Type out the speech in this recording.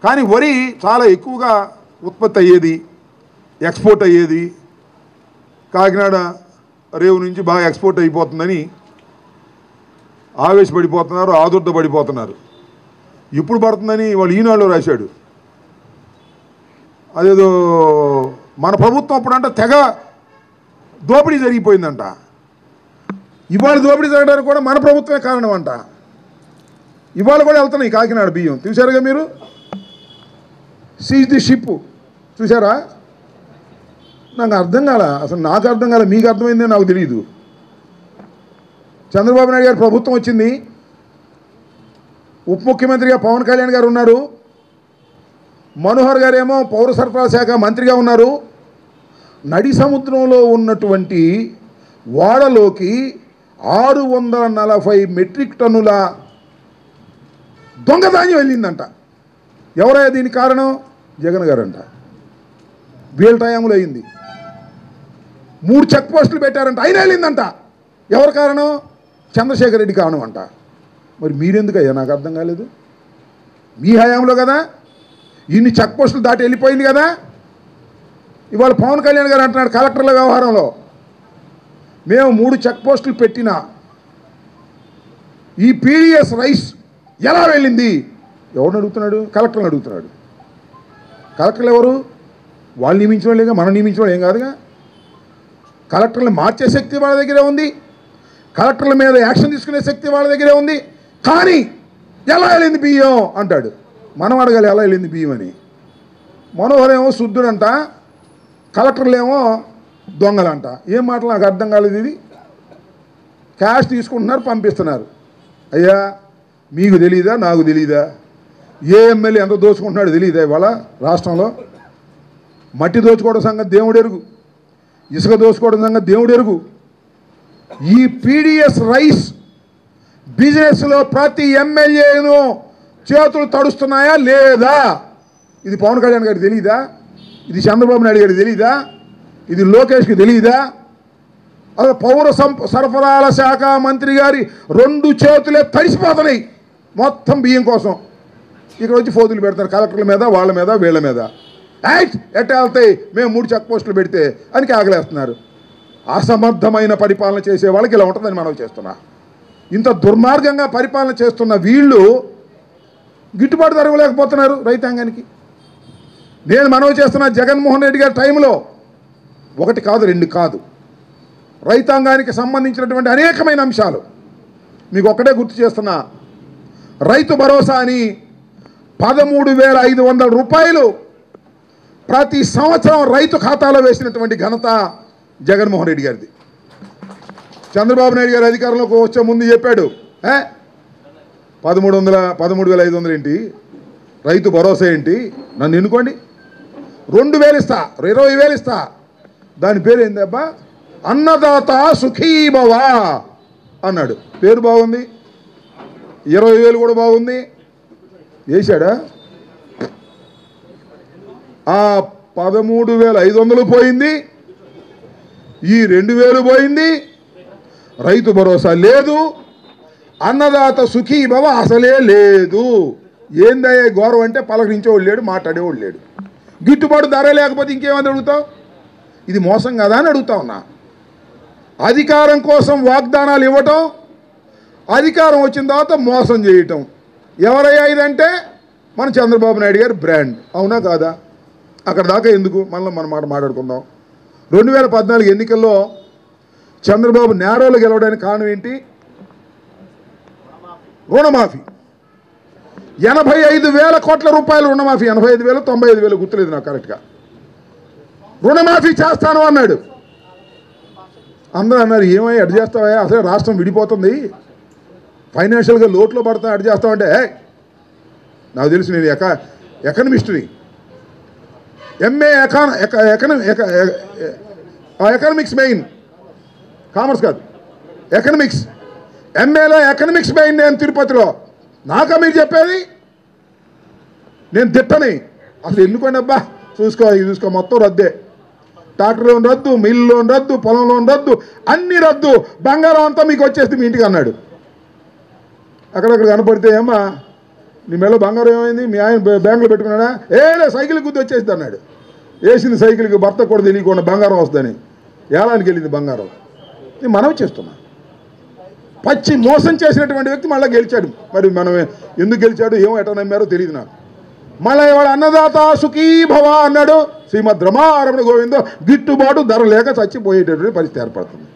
కానీ వరి చాలా ఎక్కువగా ఉత్పత్తి అయ్యేది ఎక్స్పోర్ట్ అయ్యేది కాకినాడ రేవు నుంచి బాగా ఎక్స్పోర్ట్ అయిపోతుందని ఆవేశపడిపోతున్నారు ఆదుర్ద పడిపోతున్నారు ఇప్పుడు పడుతుందని వాళ్ళు ఈనాడులో రాశాడు అదేదో మన ప్రభుత్వం అప్పుడంట తెగ దోపిడీ జరిగిపోయిందంట ఇవాళ దోపిడీ జరగడానికి కూడా మన ప్రభుత్వమే కారణం అంట ఇవాళ కూడా వెళ్తున్నాయి కాకినాడ బియ్యం చూసారుగా మీరు సీజ్ ది షిప్ చూసారా నాకు అర్థం కాల అసలు నాకు అర్థం కాల మీకు అర్థమైందే నాకు తెలియదు చంద్రబాబు నాయుడు గారి ప్రభుత్వం వచ్చింది ఉప ముఖ్యమంత్రిగా పవన్ కళ్యాణ్ గారు ఉన్నారు మనోహర్ గారేమో పౌర సరఫరా శాఖ మంత్రిగా ఉన్నారు నడి సముద్రంలో ఉన్నటువంటి వాడలోకి ఆరు వందల నలభై మెట్రిక్ టన్నుల దొంగధాన్యం వెళ్ళిందంట ఎవరయ్యా దీనికి కారణం జగన్ గారు అంట వీళ్ళ టైంలో అయింది మూడు చెక్ పోస్టులు పెట్టారంట అయినా వెళ్ళిందంట ఎవరు కారణం చంద్రశేఖర్ రెడ్డి కారణం అంట మరి మీరెందుకయ్యా నాకు అర్థం కాలేదు మీ హయాంలో కదా ఇన్ని చెక్ పోస్టులు దాటి వెళ్ళిపోయింది కదా ఇవాళ పవన్ కళ్యాణ్ గారు అంటున్నాడు కలెక్టర్ల వ్యవహారంలో మేము మూడు చెక్ పోస్టులు పెట్టినా ఈ పీడిఎస్ రైస్ ఎలా వెళ్ళింది ఎవరిని అడుగుతున్నాడు కలెక్టర్ని అడుగుతున్నాడు కలెక్టర్లు ఎవరు వాళ్ళు నియమించిన వాళ్ళేగా మనం నియమించిన వాళ్ళు ఏం కాదుగా కలెక్టర్లు మార్చే శక్తి వాళ్ళ దగ్గరే ఉంది కలెక్టర్ల మీద యాక్షన్ తీసుకునే శక్తి వాళ్ళ దగ్గరే ఉంది కానీ ఎలా వెళ్ళింది బియ్యం అంటాడు మనం అడగాలి ఎలా వెళ్ళింది బియ్యం అని మనోహర్ ఏమో శుద్ధుడంట కలెక్టర్లేమో దొంగలంట ఏం మాటలు నాకు అర్థం కాలేదు ఇది క్యాష్ తీసుకుంటున్నారు పంపిస్తున్నారు అయ్యా మీకు తెలీదా నాకు తెలీదా ఏ ఎమ్మెల్యే ఎంత దోచుకుంటున్నాడు తెలియదా ఇవాళ రాష్ట్రంలో మట్టి దోచుకోవడం సంగతి దేవుడు ఎరుగు ఇసుక దోచుకోవడం సంగతి దేవుడు ఎరుగు ఈ పీడిఎస్ రైస్ బిజినెస్లో ప్రతి ఎమ్మెల్యేను చేతులు తడుస్తున్నాయా లేదా ఇది పవన్ కళ్యాణ్ గారికి తెలియదా ఇది చంద్రబాబు నాయుడు గారికి తెలియదా ఇది లోకేష్కి తెలియదా అదే పౌర సంప సరఫరాల శాఖ మంత్రి గారి రెండు చేతులే తడిసిపోతున్నాయి మొత్తం బియ్యం కోసం ఇక్కడ వచ్చి ఫోజులు పెడతారు కలెక్టర్ల మీద వాళ్ళ మీద వీళ్ళ మీద యాక్ట్ ఎట్ట వెళ్తాయి మేము మూడు చెక్ పోస్టులు పెడితే అని కాగలేస్తున్నారు అసమర్థమైన పరిపాలన చేసే వాళ్ళకి ఇలా ఉంటుందని మనం చేస్తున్నా ఇంత దుర్మార్గంగా పరిపాలన చేస్తున్న వీళ్ళు గిట్టుబాటు ధర ఇవ్వలేకపోతున్నారు రైతాంగానికి నేను మనవి చేస్తున్న జగన్మోహన్ రెడ్డి గారి టైంలో ఒకటి కాదు రెండు కాదు రైతాంగానికి సంబంధించినటువంటి అనేకమైన అంశాలు మీకు ఒక్కటే గుర్తు చేస్తున్నా రైతు భరోసా అని పదమూడు వేల ఐదు వందల రూపాయలు ప్రతి సంవత్సరం రైతు ఖాతాలో వేసినటువంటి ఘనత జగన్మోహన్ రెడ్డి గారిది చంద్రబాబు నాయుడు గారు అధికారంలోకి వచ్చే ముందు చెప్పాడు ఏ పదమూడు వందల పదమూడు వేల ఐదు వందలు ఏంటి రైతు భరోసా ఏంటి నన్ను ఎన్నుకోండి రెండు వేలు ఇస్తా ఇరవై వేలు ఇస్తా దాని పేరు ఏందబ్బా అన్నదాత సుఖీభవ అన్నాడు పేరు బాగుంది ఇరవై వేలు కూడా బాగుంది వేశాడా ఆ పదమూడు వేల ఐదు వందలు పోయింది ఈ రెండు వేలు పోయింది రైతు భరోసా లేదు అన్నదాత సుఖీభవ అసలే లేదు ఏందయ్యే గౌరవం అంటే పలకరించేవాడు లేడు మాట్లాడేవాడు లేడు గిట్టుబాటు ధర లేకపోతే ఇంకేమని అడుగుతావు ఇది మోసం కదా అని అడుగుతా ఉన్నా అధికారం కోసం వాగ్దానాలు ఇవ్వటం అధికారం వచ్చిన తర్వాత మోసం చేయటం ఎవరయ్యా ఇదంటే మన చంద్రబాబు నాయుడు గారి బ్రాండ్ అవునా కాదా అక్కడ దాకా ఎందుకు మళ్ళీ మనం మాట మాట్లాడుకుందాం రెండు వేల పద్నాలుగు ఎన్నికల్లో చంద్రబాబు నేరోలు గెలవడానికి కారణం ఏంటి రుణమాఫీ ఎనభై ఐదు వేల కోట్ల రూపాయలు రుణమాఫీ ఎనభై ఐదు వేలు తొంభై ఐదు వేలు గుర్తులేదు నాకు కరెక్ట్గా రుణమాఫీ చేస్తాను అన్నాడు అందరూ అన్నారు ఏమై అడ్ చేస్తావా అసలు రాష్ట్రం విడిపోతుంది ఫైనాన్షియల్గా లోట్లో పడతా అడ్ చేస్తామంటే "ఏయ్, నాకు తెలుసు నేను ఎక ఎకనమిస్ట్ని ఎంఏ ఎకాన ఎకనమి ఎకనమిక్స్ మెయిన్ కామర్స్ కాదు ఎకనమిక్స్ ఎంఏలో ఎకనమిక్స్ మెయిన్ నేను తిరుపతిలో నాకా మీరు చెప్పేది నేను తిట్టని అసలు ఎన్నుకోండి అబ్బా చూసుకో ఇది చూసుకో మొత్తం రద్దే ట్రాక్టర్ లోన్ రద్దు మిల్ లోన్ రద్దు పొలం లోన్ రద్దు అన్ని రద్దు బంగారం అంతా మీకు వచ్చేస్తే మీ ఇంటికి అన్నాడు అక్కడక్కడ కనపడితే ఏమ్మా నీ మెల్ల బంగారం ఏమైంది మీ ఆయన బ్యా- బ్యాంకులో పెట్టుకున్నాడా ఏలే సైకిల్ గుద్ది వచ్చేసి అన్నాడు వేసింది సైకిల్కి భర్త కూడా తెలియకుండా బంగారం వస్తుందని ఏలానికి వెళ్ళింది బంగారం నేను మనవి చేస్తున్నా పచ్చి మోసం చేసినటువంటి వ్యక్తి మళ్ళీ గెలిచాడు మరి మనం ఎందుకు గెలిచాడు ఏమో ఎట నమ్మారో తెలియదు నాకు మళ్ళీ ఇవాళ అన్నదాత సుఖీ భవ అన్నాడు శ్రీమద్ రమారమణ గోవిందో గిట్టుబాటు ధర లేక చచ్చిపోయేటటువంటి పరిస్థితి ఏర్పడుతుంది